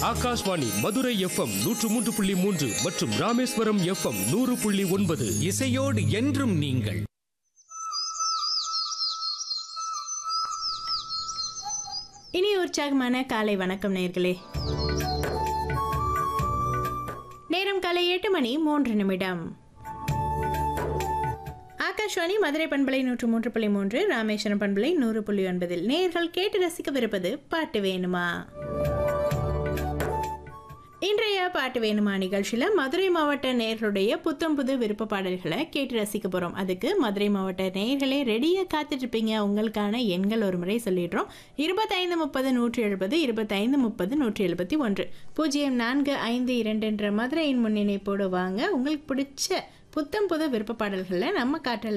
Akashvani Madurai FM நூற்று மூன்று புள்ளி மூன்று மற்றும் ராமேஸ்வரம் எஃப்எம் நூறு புள்ளி ஒன்பது இசையோடு என்றும் நீங்கள் இனி உற்சாகமான காலை வணக்கம் நேர்களே நேரம் காலை எட்டு மணி மூன்று நிமிடம் ஆகாஷ்வாணி மதுரை பண்பலை நூற்று மூன்று புள்ளி மூன்று ராமேஸ்வரம் பண்பலை நூறு புள்ளி ஒன்பதில் நேர்கள் கேட்டு ரசிக்கவிருப்பது பாட்டு வேணுமா இன்றைய பாட்டு வேணுமா நிகழ்ச்சியில் மதுரை மாவட்ட நேர்களுடைய புத்தம் புது விருப்ப பாடல்களை கேட்டு ரசிக்க போகிறோம் அதுக்கு மதுரை மாவட்ட நேர்களே ரெடியாக காத்துட்டு இருப்பீங்க உங்களுக்கான எண்கள் ஒரு முறை சொல்லிடுறோம் இருபத்தைந்து முப்பது நூற்றி எழுபது இருபத்தைந்து முப்பது நூற்றி எழுபத்தி ஒன்று பூஜ்ஜியம் நான்கு ஐந்து இரண்டு என்ற மதுரையின் முன்னிணைப்போடு வாங்க உங்களுக்கு பிடிச்ச புத்தம் புது விருப்ப பாடல்களை நம்ம காற்றலை